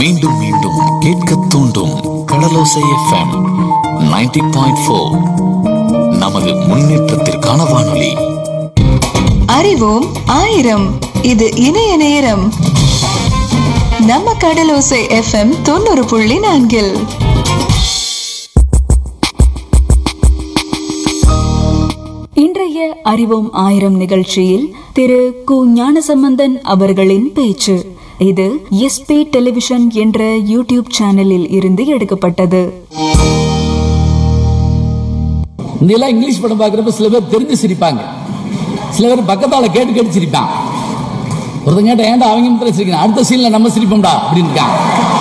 மீண்டும் மீண்டும் கேட்க தூண்டும் கடலோசை எஃப்எம் 90.4 பாயிண்ட் ஃபோர் நமது முன்னேற்றத்திற்கான வானொலி அறிவோம் ஆயிரம் இது இணைய நேரம் நம்ம கடலோசை எஃப்எம் தொண்ணூறு புள்ளி நான்கில் இன்றைய அறிவோம் ஆயிரம் நிகழ்ச்சியில் திரு கு ஞானசம்பந்தன் அவர்களின் பேச்சு இது எஸ்பி டெலிவிஷன் என்ற யூடியூப் சேனலில் இருந்து எடுக்கப்பட்டது முந்தையெல்லாம் இங்கிலீஷ் படம் பார்க்குறப்ப சில பேர் தெரிஞ்சு சிரிப்பாங்க சில பேர் பக்கத்தால கேட்டு கேட்டு சிரிப்பான் ஒருத்தன் கேட்ட ஏன்டா அவங்க மட்டும் சிரிக்கணும் அடுத்த சீன்ல நம்ம சிரிப்போம்டா அப்படின்னு இருக்கான்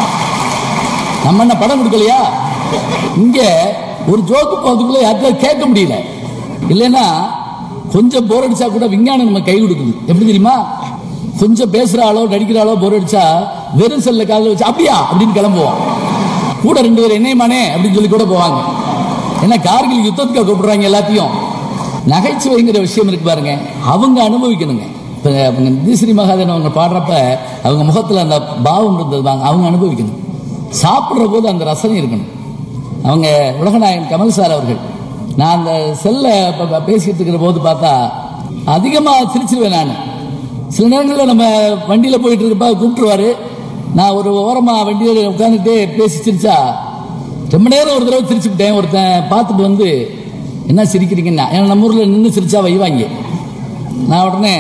நம்ம என்ன படம் கொடுக்கலையா இங்க ஒரு ஜோக்கு போகிறதுக்குள்ள யார்கிட்ட கேட்க முடியல இல்லைன்னா கொஞ்சம் போர் அடிச்சா கூட விஞ்ஞானம் நம்ம கை கொடுக்குது எப்படி தெரியுமா கொஞ்சம் பேசுற ஆளோ நடிக்கிற ஆளோ போர் அடிச்சா வெறும் செல்ல காலில் வச்சு அப்படியா அப்படின்னு கிளம்புவோம் கூட ரெண்டு பேர் என்னையமானே அப்படின்னு சொல்லி கூட போவாங்க ஏன்னா கார்கில் யுத்தத்துக்கு கூப்பிடுறாங்க எல்லாத்தையும் நகைச்சுவைங்கிற விஷயம் இருக்கு பாருங்க அவங்க அனுபவிக்கணுங்க இப்போ அவங்க நிதிஸ்ரீ மகாதேவன் அவங்க பாடுறப்ப அவங்க முகத்தில் அந்த பாவம் இருந்தது வாங்க அவங்க அனுபவிக்கணும் சாப்பிட்ற போது அந்த ரசனை இருக்கணும் அவங்க உலகநாயகன் கமல் சார் அவர்கள் நான் அந்த செல்ல பேசிட்டு இருக்கிற போது பார்த்தா அதிகமாக சிரிச்சிருவேன் நான் சில நேரங்களில் நம்ம வண்டியில் போயிட்டு இருக்கப்ப கூப்பிட்டுருவாரு நான் ஒரு ஓரமாக வண்டியில் உட்காந்துட்டே பேசி சிரிச்சா ரொம்ப நேரம் ஒரு தடவை சிரிச்சுக்கிட்டேன் ஒருத்தன் பார்த்துட்டு வந்து என்ன சிரிக்கிறீங்கன்னா ஏன்னா நம்ம ஊரில் நின்று சிரிச்சா வைவாங்க நான் உடனே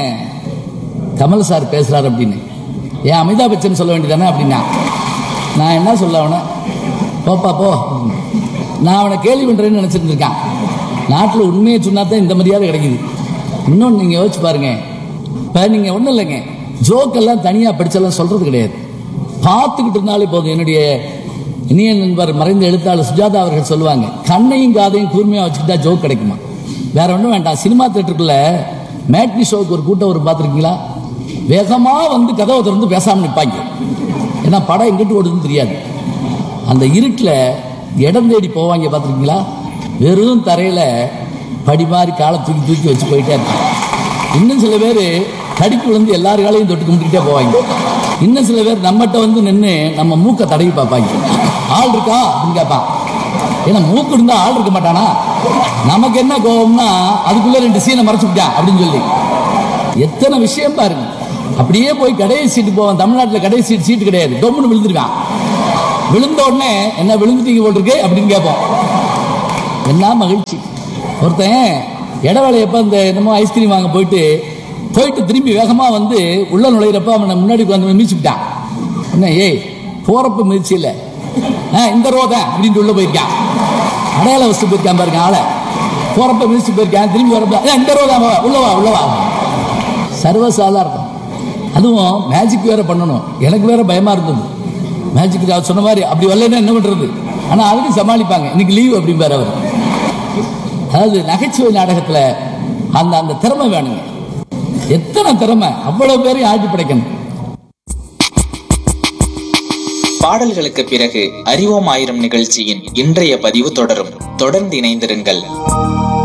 கமல் சார் பேசுறாரு அப்படின்னு ஏன் அமிதாப் பச்சன் சொல்ல வேண்டியதானே அப்படின்னா நான் என்ன சொல்ல அவனை போப்பா போ நான் அவனை கேள்வி பண்ணுறேன்னு நினச்சிட்டு இருக்கான் நாட்டில் உண்மையை சொன்னா தான் இந்த மரியாதை கிடைக்குது இன்னொன்று நீங்கள் யோசிச்சு பாருங்க இப்போ நீங்கள் ஒன்றும் இல்லைங்க ஜோக்கெல்லாம் தனியாக படிச்செல்லாம் சொல்கிறது கிடையாது பார்த்துக்கிட்டு இருந்தாலே போதும் என்னுடைய இனிய நண்பர் மறைந்த எழுத்தாளர் சுஜாதா அவர்கள் சொல்லுவாங்க கண்ணையும் காதையும் கூர்மையாக வச்சுக்கிட்டா ஜோக் கிடைக்குமா வேற ஒன்றும் வேண்டாம் சினிமா தேட்டருக்குள்ள மேட்னி ஷோக்கு ஒரு கூட்டம் ஒரு பார்த்துருக்கீங்களா வேகமாக வந்து கதவை திறந்து பேசாமல் நிற்பாங்க ஏன்னா படம் எங்கிட்டு ஓடுதுன்னு தெரியாது அந்த இருட்டில் இடம் தேடி போவாங்க பார்த்துருக்கீங்களா வெறும் தரையில் படி மாதிரி காலை தூக்கி தூக்கி வச்சு போயிட்டே இருப்பாங்க இன்னும் சில பேர் தடிக்கு விழுந்து எல்லார் காலையும் தொட்டு கும்பிட்டுக்கிட்டே போவாங்க இன்னும் சில பேர் நம்மகிட்ட வந்து நின்று நம்ம மூக்கை தடவி பார்ப்பாங்க ஆள் இருக்கா அப்படின்னு கேட்பான் ஏன்னா மூக்கு இருந்தா ஆள் இருக்க மாட்டானா நமக்கு என்ன கோபம்னா அதுக்குள்ள ரெண்டு சீனை மறைச்சு விட்டான் அப்படின்னு சொல்லி எத்தனை விஷயம் பாருங்க அப்படியே போய் கடைசி சீட்டு போவான் தமிழ்நாட்டில் கடைசி சீட்டு சீட்டு கிடையாது டொம்முன்னு விழுந்துருக்கான் விழுந்த உடனே என்ன விழுந்துட்டீங்க போட்டிருக்கு அப்படின்னு கேட்போம் என்ன மகிழ்ச்சி ஒருத்தன் இடவேளையப்ப இந்த என்னமோ ஐஸ்கிரீம் வாங்க போயிட்டு போயிட்டு திரும்பி வேகமா வந்து உள்ள நுழையிறப்ப அவனை முன்னாடி உட்காந்து மிதிச்சுட்டான் என்ன ஏய் போறப்ப மிதிச்சு இல்ல ஆ, இந்த ரோதன் அப்படின்னு உள்ள போயிருக்கான் அடையாள வசதி போயிருக்கான் பாருங்க ஆளை போறப்ப மிதிச்சு போயிருக்கான் திரும்பி வரப்ப "ஏய், இந்த ரோதா உள்ளவா உள்ளவா சர்வசாதாரணம் அதுவும் மேஜிக் வேற பண்ணணும் எனக்கு வேற பயமா இருந்தது மேஜிக் அவர் சொன்ன மாதிரி அப்படி வரலன்னா என்ன பண்றது ஆனா அதுக்கு சமாளிப்பாங்க இன்னைக்கு லீவ் அப்படிம்பாரு அவர் அதாவது நகைச்சுவை நாடகத்துல அந்த அந்த திறமை வேணுங்க எத்தனை திறமை அவ்வளவு பேரையும் ஆட்டி படைக்கணும் பாடல்களுக்கு பிறகு அறிவோம் ஆயிரம் நிகழ்ச்சியின் இன்றைய பதிவு தொடரும் தொடர்ந்து இணைந்திருங்கள்